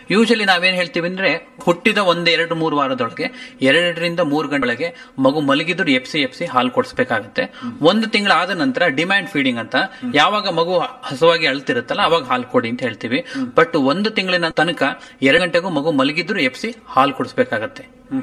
usually ನಾವೇನ್ ಹೇಳ್ತೀವಿ ಅಂದ್ರೆ ಹುಟ್ಟಿದ ಒಂದ್ ಎರಡು ಮೂರು ವಾರದೊಳಗೆ ಎರಡರಿಂದ ಮೂರು ಗಂಟೆಯೊಳಗೆ ಮಗು ಮಲಗಿದ್ರು ಎಫ್ಸಿ ಎಫ್ಸಿ ಹಾಲು ಕೊಡಿಸ್ಬೇಕಾಗತ್ತೆ ಒಂದು ತಿಂಗಳಾದ ನಂತರ ಡಿಮ್ಯಾಂಡ್ ಫೀಡಿಂಗ್ ಅಂತ ಯಾವಾಗ ಮಗು ಹಸುವಾಗಿ ಅಳ್ತಿರುತ್ತಲ್ಲ ಅವಾಗ ಹಾಲು ಕೊಡಿ ಅಂತ ಹೇಳ್ತೀವಿ ಬಟ್ ಒಂದು ತಿಂಗಳಿನ ತನಕ ಎರಡು ಗಂಟೆಗೂ ಮಗು ಮಲಗಿದ್ರು ಎಫ್ಸಿ ಹಾಲು ಕೊಡಿಸ್ಬೇಕಾಗತ್ತೆ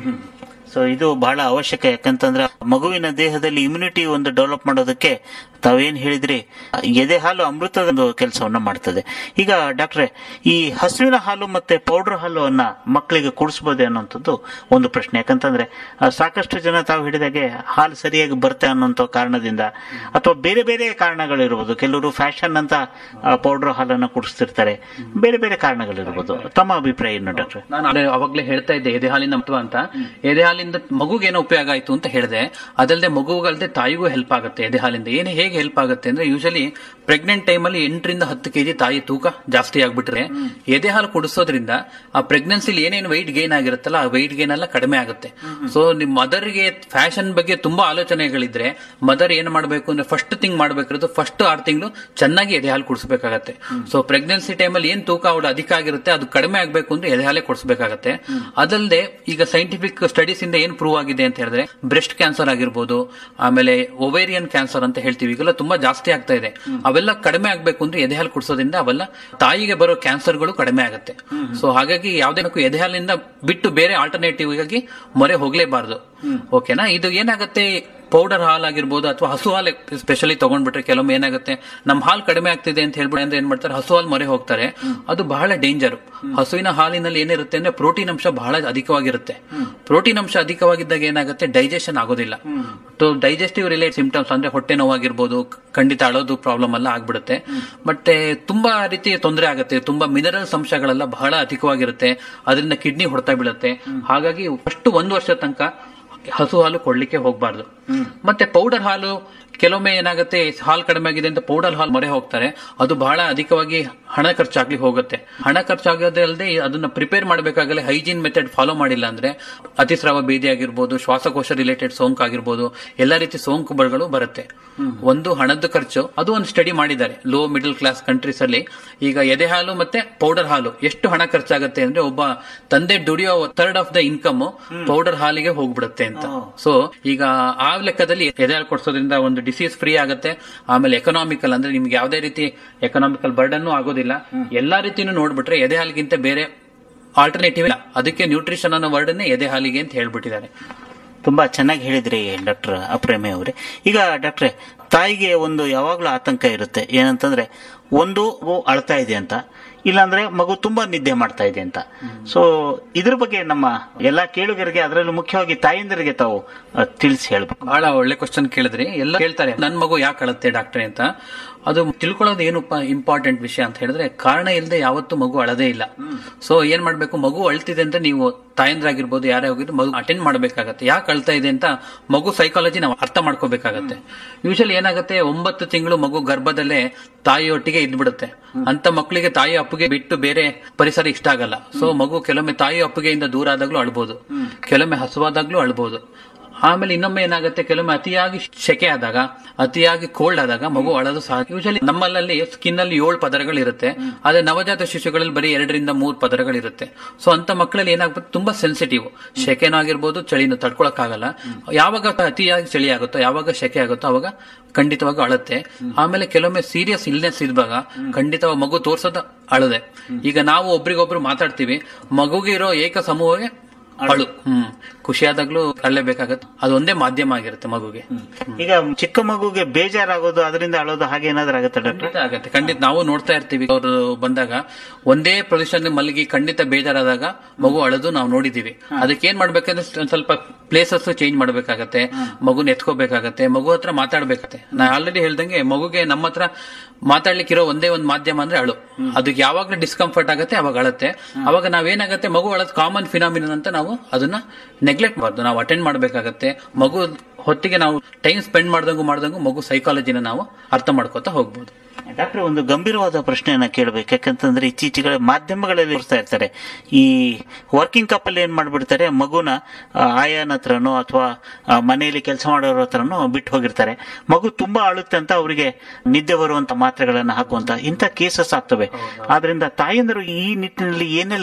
ಸೊ ಇದು ಬಹಳ ಅವಶ್ಯಕ ಯಾಕಂತಂದ್ರೆ ಮಗುವಿನ ದೇಹದಲ್ಲಿ ಇಮ್ಯುನಿಟಿ ಒಂದು ಡೆವಲಪ್ ಮಾಡೋದಕ್ಕೆ ತಾವೇನ್ ಹೇಳಿದ್ರಿ ಎದೆ ಹಾಲು ಅಮೃತದ ಒಂದು ಕೆಲಸವನ್ನ ಮಾಡ್ತದೆ ಈಗ ಡಾಕ್ಟ್ರೆ ಈ ಹಸುವಿನ ಹಾಲು ಮತ್ತೆ ಪೌಡರ್ ಹಾಲು ಅನ್ನ ಮಕ್ಕಳಿಗೆ ಕುಡಿಸಬಹುದೇ ಅನ್ನೋಂಥದ್ದು ಒಂದು ಪ್ರಶ್ನೆ ಯಾಕಂತಂದ್ರೆ ಆ, ಸಾಕಷ್ಟು ಜನ ತಾವು ಹಿಡಿದಾಗೆ ಹಾಲು ಸರಿಯಾಗಿ ಬರುತ್ತೆ ಅನ್ನೋಂಥ ಕಾರಣದಿಂದ ಅಥವಾ ಬೇರೆ ಬೇರೆ ಕಾರಣಗಳಿರ್ಬೋದು ಕೆಲವರು ಫ್ಯಾಷನ್ ಅಂತ ಪೌಡರ್ ಹಾಲನ್ನ ಕುಡಿಸ್ತಿರ್ತಾರೆ ಬೇರೆ ಬೇರೆ ಕಾರಣಗಳಿರ್ಬೋದು ತಮ್ಮ ಅಭಿಪ್ರಾಯ ಏನು ಡಾಕ್ಟ್ರೆ ನಾನು ಅದೇ ಅವಾಗ್ಲೇ ಹೇಳ್ತಾ ಇದ್ದೆ ಎದೆ ಹಾಲಿನ ಮಹತ್ವ ಅಂತ ಎದೆ ಹಾಲಿಂದ ಮಗುಗೇನೋ ಉಪಯೋಗ ಆಯ್ತು ಅಂತ ಹೇಳಿದೆ ಅದಲ್ಲದೆ ಮಗುಗಲ್ದೆ ತಾಯಿಗೂ ಹೆಲ್ಪ್ ಆಗುತ್ತೆ ಎದೆ ಹಾಲಿಂದ ಏನು ಹೇಗೆ ಹೆಲ್ಪ್ ಆಗುತ್ತೆ ಅಂದ್ರೆ ಯೂಶಲಿ ಪ್ರೆಗ್ನೆಂಟ್ ಟೈಮಲ್ಲಿ ಎಂಟರಿಂದ ಹತ್ತು ಕೆಜಿ ತಾಯಿ ತೂಕ ಜಾಸ್ತಿ ಆಗ್ಬಿಟ್ರೆ ಎದೆ ಹಾಲು ಕುಡಿಸೋದ್ರಿಂದ ಆ ಪ್ರೆಗ್ನೆನ್ಸಿಲಿ ಏನೇನು ವೈಟ್ ಗೇನ್ ಆಗಿರುತ್ತಲ್ಲ ಆ ವೈಟ್ ಗೇನ್ ಎಲ್ಲ ಕಡಿಮೆ ಆಗುತ್ತೆ ಸೊ ನಿಮ್ ಮದರ್ಗೆ ಫ್ಯಾಷನ್ ಬಗ್ಗೆ ತುಂಬಾ ಆಲೋಚನೆಗಳಿದ್ರೆ ಮದರ್ ಏನ್ ಮಾಡಬೇಕು ಅಂದ್ರೆ ಫಸ್ಟ್ ಥಿಂಗ್ ಮಾಡ್ಬೇಕಿರೋದು ಫಸ್ಟ್ ಆರು ತಿಂಗಳು ಚೆನ್ನಾಗಿ ಎದೆ ಹಾಲು ಕುಡಿಸ್ಬೇಕಾಗತ್ತೆ ಸೊ ಪ್ರೆಗ್ನೆನ್ಸಿ ಟೈಮಲ್ಲಿ ಏನ್ ತೂಕ ಅವಳು ಅಧಿಕ ಆಗಿರುತ್ತೆ ಅದು ಕಡಿಮೆ ಆಗ್ಬೇಕು ಅಂದ್ರೆ ಎದೆ ಹಾಲೇ ಕೊಡಿಸ್ಬೇಕಾಗತ್ತೆ ಅದಲ್ಲದೆ ಈಗ ಸೈಂಟಿಫಿಕ್ ಸ್ಟಡೀಸ್ ಇಂದ ಏನ್ ಪ್ರೂವ್ ಆಗಿದೆ ಅಂತ ಹೇಳಿದ್ರೆ ಬ್ರೆಸ್ಟ್ ಕ್ಯಾನ್ಸರ್ ಆಗಿರ್ಬೋದು ಆಮೇಲೆ ಒವೇರಿಯನ್ ಕ್ಯಾನ್ಸರ್ ಅಂತ ಹೇಳ್ತೀವಿ ಈಗೆಲ್ಲ ತುಂಬಾ ಜಾಸ್ತಿ ಆಗ್ತಾ ಇದೆ ಅವೆಲ್ಲ ಕಡಿಮೆ ಆಗ್ಬೇಕು ಅಂದ್ರೆ ಎದೆ ಹಾಲು ಕುಡಿಸೋದ್ರಿಂದ ಅವೆಲ್ಲ ತಾಯಿಗೆ ಬರೋ ಕ್ಯಾನ್ಸರ್ಗಳು ಕಡಿಮೆ ಆಗುತ್ತೆ ಸೊ ಹಾಗಾಗಿ ಯಾವ್ದೇನಕ್ಕೂ ಎದೆ ಹಾಲಿನಿಂದ ಬಿಟ್ಟು ಬೇರೆ ಆಲ್ಟರ್ನೇಟಿವ್ ಆಗಿ ಮೊರೆ ಹೋಗ್ಲೇಬಾರ್ದು ಓಕೆನಾ ಇದು ಏನಾಗುತ್ತೆ ಪೌಡರ್ ಹಾಲ್ ಆಗಿರ್ಬೋದು ಅಥವಾ ಹಸು ಹಾಲು ಸ್ಪೆಷಲಿ ತಗೊಂಡ್ಬಿಟ್ರೆ ಕೆಲವೊಮ್ಮೆ ಏನಾಗುತ್ತೆ ನಮ್ಮ ಹಾಲು ಕಡಿಮೆ ಆಗ್ತಿದೆ ಅಂತ ಹೇಳ್ಬಿಟ್ಟು ಅಂದ್ರೆ ಏನ್ ಮಾಡ್ತಾರೆ ಹಸು ಹಾಲು ಮೊರೆ ಹೋಗ್ತಾರೆ ಅದು ಬಹಳ ಡೇಂಜರ್ ಹಸುವಿನ ಹಾಲಿನಲ್ಲಿ ಏನಿರುತ್ತೆ ಅಂದ್ರೆ ಪ್ರೋಟೀನ್ ಅಂಶ ಬಹಳ ಅಧಿಕವಾಗಿರುತ್ತೆ ಪ್ರೋಟೀನ್ ಅಂಶ ಅಧಿಕವಾಗಿದ್ದಾಗ ಏನಾಗುತ್ತೆ ಡೈಜೆಷನ್ ಆಗೋದಿಲ್ಲ ಡೈಜೆಸ್ಟಿವ್ ರಿಲೇಟ್ ಸಿಂಪ್ಟಮ್ಸ್ ಅಂದ್ರೆ ಹೊಟ್ಟೆ ನೋವಾಗಿರ್ಬೋದು ಖಂಡಿತ ಅಳೋದು ಪ್ರಾಬ್ಲಮ್ ಎಲ್ಲ ಆಗ್ಬಿಡುತ್ತೆ ಮತ್ತೆ ತುಂಬಾ ರೀತಿ ತೊಂದರೆ ಆಗುತ್ತೆ ತುಂಬಾ ಮಿನರಲ್ಸ್ ಅಂಶಗಳೆಲ್ಲ ಬಹಳ ಅಧಿಕವಾಗಿರುತ್ತೆ ಅದರಿಂದ ಕಿಡ್ನಿ ಹೊಡ್ತಾ ಬೀಳುತ್ತೆ ಹಾಗಾಗಿ ಫಸ್ಟ್ ಒಂದು ವರ್ಷ ತನಕ ಹಸು ಹಾಲು ಕೊಡ್ಲಿಕ್ಕೆ ಹೋಗ್ಬಾರ್ದು ಮತ್ತೆ ಪೌಡರ್ ಹಾಲು ಕೆಲವೊಮ್ಮೆ ಏನಾಗುತ್ತೆ ಹಾಲು ಕಡಿಮೆ ಆಗಿದೆ ಅಂತ ಪೌಡರ್ ಹಾಲು ಮೊರೆ ಹೋಗ್ತಾರೆ ಅದು ಬಹಳ ಅಧಿಕವಾಗಿ ಹಣ ಖರ್ಚಾಗ್ಲಿ ಹೋಗುತ್ತೆ ಹಣ ಖರ್ಚಾಗೋದೇ ಅಲ್ಲದೆ ಅದನ್ನ ಪ್ರಿಪೇರ್ ಮಾಡಬೇಕಾಗಲೇ ಹೈಜೀನ್ ಮೆಥಡ್ ಫಾಲೋ ಮಾಡಿಲ್ಲ ಅಂದ್ರೆ ಅತಿಸ್ರಾವ ಭೇದಿ ಆಗಿರ್ಬೋದು ಶ್ವಾಸಕೋಶ ರಿಲೇಟೆಡ್ ಸೋಂಕು ಆಗಿರ್ಬೋದು ಎಲ್ಲಾ ರೀತಿ ಸೋಂಕುಗಳು ಬರುತ್ತೆ ಒಂದು ಹಣದ ಖರ್ಚು ಅದು ಒಂದು ಸ್ಟಡಿ ಮಾಡಿದ್ದಾರೆ ಲೋ ಮಿಡಲ್ ಕ್ಲಾಸ್ ಕಂಟ್ರೀಸ್ ಅಲ್ಲಿ ಈಗ ಎದೆ ಹಾಲು ಮತ್ತೆ ಪೌಡರ್ ಹಾಲು ಎಷ್ಟು ಹಣ ಖರ್ಚಾಗುತ್ತೆ ಅಂದ್ರೆ ಒಬ್ಬ ತಂದೆ ದುಡಿಯೋ third of the income powder ಹಾಲಿಗೆ ಹೋಗ್ಬಿಡುತ್ತೆ ಅಂತ ಸೊ ಈಗ ಆ ಲೆಕ್ಕದಲ್ಲಿ ಎದೆ ಹಾಲು ಕೊಡ್ಸೋದ್ರಿಂದ ಒಂದು ಡಿಸೀಸ್ ಫ್ರೀ ಆಗುತ್ತೆ ಆಮೇಲೆ ಎಕನಾಮಿಕಲ್ ಅಂದ್ರೆ ನಿಮ್ಗೆ ಯಾವುದೇ ರೀತಿ ಎಕನಾಮಿಕಲ್ ಬರ್ಡನ್ ಆಗೋದಿಲ್ಲ ಎಲ್ಲಾ ರೀತಿನೂ ನೋಡ್ಬಿಟ್ರೆ ಎದೆ ಹಾಲಿಗಿಂತ ಬೇರೆ ಆಲ್ಟರ್ನೇಟಿವ್ ಇಲ್ಲ ಅದಕ್ಕೆ ನ್ಯೂಟ್ರಿಷನ್ ಅನ್ನೋ ವರ್ಡನ್ನೇ ಎದೆ ಹಾಲಿಗೆ ಅಂತ ಹೇಳ್ಬಿಟ್ಟಿದ್ದಾರೆ ತುಂಬಾ ಚೆನ್ನಾಗಿ ಹೇಳಿದ್ರಿ ಡಾಕ್ಟರ್ ಅಪ್ರೇಮಿ ಅವರೇ ಈಗ ಡಾಕ್ಟ್ರೆ ತಾಯಿಗೆ ಒಂದು ಯಾವಾಗ್ಲೂ ಆತಂಕ ಇರುತ್ತೆ ಏನಂತಂದ್ರೆ ಒಂದು ಮಗು ಅಳ್ತಾ ಇದೆ ಅಂತ ಇಲ್ಲಾಂದ್ರೆ ಮಗು ತುಂಬಾ ನಿದ್ದೆ ಮಾಡ್ತಾ ಇದೆ ಅಂತ ಸೊ ಇದ್ರ ಬಗ್ಗೆ ನಮ್ಮ ಎಲ್ಲಾ ಕೇಳುಗರಿಗೆ ಅದರಲ್ಲೂ ಮುಖ್ಯವಾಗಿ ತಾಯಂದಿರಿಗೆ ತಾವು ಅಹ್, ತಿಳಿಸಿ ಹೇಳ್ಬೇಕು ಬಹಳ ಒಳ್ಳೆ ಕ್ವಶನ್ ಕೇಳಿದ್ರಿ ಎಲ್ಲ ಕೇಳ್ತಾರೆ ನನ್ ಮಗು ಯಾಕೆ ಅಳುತ್ತೆ ಡಾಕ್ಟ್ರೆ ಅಂತ ಅದು ತಿಳ್ಕೊಳ್ಳೋದು ಏನು ಇಂಪಾರ್ಟೆಂಟ್ ವಿಷಯ ಅಂತ ಹೇಳಿದ್ರೆ ಕಾರಣ ಇಲ್ಲದೆ ಯಾವತ್ತೂ ಮಗು ಅಳದೇ ಇಲ್ಲ ಸೊ ಏನ್ ಮಾಡ್ಬೇಕು ಮಗು ಅಳ್ತಿದೆ ಅಂತ ನೀವು ತಾಯಂದ್ರಾಗಿರ್ಬೋದು ಯಾರೇ ಹೋಗಿದ್ರು ಮಗು ಅಟೆಂಡ್ ಮಾಡ್ಬೇಕಾಗತ್ತೆ ಯಾಕೆ ಅಳ್ತಾ ಇದೆ ಅಂತ ಮಗು ಸೈಕಾಲಜಿ ನಾವು ಅರ್ಥ ಮಾಡ್ಕೋಬೇಕಾಗತ್ತೆ ಯೂಶಲಿ ಏನಾಗುತ್ತೆ ಒಂಬತ್ತು ತಿಂಗಳು ಮಗು ಗರ್ಭದಲ್ಲೇ ತಾಯಿಯೊಟ್ಟಿಗೆ ಇದ್ಬಿಡುತ್ತೆ ಅಂತ ಮಕ್ಕಳಿಗೆ ತಾಯಿ ಅಪ್ಪುಗೆ ಬಿಟ್ಟು ಬೇರೆ ಪರಿಸರ ಇಷ್ಟ ಆಗಲ್ಲ ಸೊ ಮಗು ಕೆಲವೊಮ್ಮೆ ತಾಯಿ ಅಪ್ಪುಗೆಯಿಂದ ದೂರ ಆದಾಗ್ಲೂ ಅಳ್ಬೋದು ಕೆಲವೊಮ್ಮೆ ಹಸುವಾದಾಗ್ಲೂ ಅಳ್ಬೋದು ಆಮೇಲೆ ಇನ್ನೊಮ್ಮೆ ಏನಾಗುತ್ತೆ ಕೆಲವೊಮ್ಮೆ ಅತಿಯಾಗಿ ಶೆಕೆ ಆದಾಗ ಅತಿಯಾಗಿ ಕೋಲ್ಡ್ ಆದಾಗ ಮಗು ಅಳೋದು ಸಹ ಯೂಶಲಿ ನಮ್ಮಲ್ಲಿ ಸ್ಕಿನ್ ಅಲ್ಲಿ ಏಳು ಪದರಗಳಿರುತ್ತೆ ಆದ್ರೆ ನವಜಾತ ಶಿಶುಗಳಲ್ಲಿ ಬರೀ ಎರಡರಿಂದ ಮೂರು ಪದರಗಳಿರುತ್ತೆ ಸೊ ಅಂತ ಮಕ್ಕಳಲ್ಲಿ ಏನಾಗ್ಬೋದು ತುಂಬಾ ಸೆನ್ಸಿಟಿವ್ ಶೆಕೆನೂ ಆಗಿರ್ಬೋದು ಚಳಿನೂ ತಡ್ಕೊಳಕ್ಕಾಗಲ್ಲ ಯಾವಾಗ ಅತಿಯಾಗಿ ಚಳಿ ಆಗುತ್ತೋ ಯಾವಾಗ ಶೆಕೆ ಆಗುತ್ತೋ ಅವಾಗ ಖಂಡಿತವಾಗಿ ಅಳುತ್ತೆ ಆಮೇಲೆ ಕೆಲವೊಮ್ಮೆ ಸೀರಿಯಸ್ ಇಲ್ನೆಸ್ ಇದ್ದಾಗ ಖಂಡಿತವಾಗಿ ಮಗು ತೋರ್ಸೋದು ಅಳದೆ ಈಗ ನಾವು ಒಬ್ರಿಗೊಬ್ರು ಮಾತಾಡ್ತೀವಿ ಮಗುಗೆ ಇರೋ ಏಕ ಸಮೂಹವೇ ಅಳು ಹ್ಮ್ ಖುಷಿಯಾದಾಗ್ಲೂ ಅಳ್ಳೇಬೇಕಾಗತ್ತೆ ಅದು ಒಂದೇ ಮಾಧ್ಯಮ ಆಗಿರುತ್ತೆ ಮಗುಗೆ ಈಗ ಚಿಕ್ಕ ಮಗುಗೆ ಬೇಜಾರಾಗೋದು ಅದರಿಂದ ಅಳೋದು ಹಾಗೆ ಏನಾದ್ರೂ ಆಗುತ್ತೆ ಡಾಕ್ಟರ್ ಖಂಡಿತ ಆಗತ್ತೆ ಖಂಡಿತ ನಾವು ನೋಡ್ತಾ ಇರ್ತೀವಿ ಅವರು ಬಂದಾಗ ಒಂದೇ ಪ್ರೊಸಿಷನ್ ಮಲಗಿ ಖಂಡಿತ ಬೇಜಾರಾದಾಗ ಮಗು ಅಳದು ನಾವು ನೋಡಿದೀವಿ ಅದಕ್ಕೆ ಏನ್ ಮಾಡ್ಬೇಕಂದ್ರೆ ಒಂದ್ ಸ್ವಲ್ಪ ಪ್ಲೇಸಸ್ ಚೇಂಜ್ ಮಾಡ್ಬೇಕಾಗತ್ತೆ ಮಗುನ ಎತ್ಕೋಬೇಕಾಗತ್ತೆ ಮಗು ಹತ್ರ ಮಾತಾಡ್ಬೇಕಾಗತ್ತೆ ನಾ ಆಲ್ರೆಡಿ ಹೇಳ್ದಂಗೆ ಮಗುಗೆ ನಮ್ಮ ಹತ್ರ ಮಾತಾಡ್ಲಿಕ್ಕಿರೋ ಒಂದೇ ಒಂದು ಮಾಧ್ಯಮ ಅಂದ್ರೆ ಅಳು ಅದಕ್ಕೆ ಯಾವಾಗ್ಲೂ ಡಿಸ್ಕಂಫರ್ಟ್ ಆಗುತ್ತೆ ಅವಾಗ ಅಳುತ್ತೆ ಅವಾಗ ನಾವೇನಾಗತ್ತೆ ಮಗು ಅಳದ್ ಕಾಮನ್ ಫಿನಾಮಿನನ್ ಅಂತ ನಾವು ಅದನ್ನ ನೆಗ್ಲೆಕ್ಟ್ ಮಾಡಬಾರ್ದು ನಾವು ಅಟೆಂಡ್ ಮಾಡ್ಬೇಕಾಗತ್ತೆ ಮಗು ಹೊತ್ತಿಗೆ ನಾವು ಟೈಮ್ ಸ್ಪೆಂಡ್ ಮಾಡ್ದಂಗು ಮಾಡ್ದಂಗು ಮಗು ಸೈಕಾಲಜಿನ ನಾವು ಅರ್ಥ ಮಾಡ್ಕೋತಾ ಹೋಗ್ಬೋದು ಡಾಕ್ಟರ್ ಒಂದು ಗಂಭೀರವಾದ ಪ್ರಶ್ನೆಯನ್ನ ಕೇಳಬೇಕು ಯಾಕಂತಂದ್ರೆ ಇತ್ತೀಚೆಗೆ ಮಾಧ್ಯಮಗಳಲ್ಲಿ ತೋರಿಸ್ತಾ ಇರ್ತಾರೆ ಈ ವರ್ಕಿಂಗ್ ಕಪಲ್ ಏನ್ ಮಾಡ್ಬಿಡ್ತಾರೆ ಮಗುನ ಆ, ಆಯನ ಹತ್ರನೋ ಅಥವಾ ಮನೆಯಲ್ಲಿ ಕೆಲಸ ಮಾಡೋರ ಹತ್ರನೋ ಬಿಟ್ಟು ಹೋಗಿರ್ತಾರೆ ಮಗು ತುಂಬಾ ಅಳುತ್ತೆ ಅಂತ ಅವರಿಗೆ ನಿದ್ದೆ ಬರುವಂತ ಮಾತ್ರೆಗಳನ್ನ ಹಾಕುವಂತ ಇಂಥ ಕೇಸಸ್ ಆಗ್ತವೆ ಆದ್ರಿಂದ ತಾಯಂದರು ಈ ನಿಟ್ಟಿನಲ್ಲಿ ಏನೆಲ್ಲ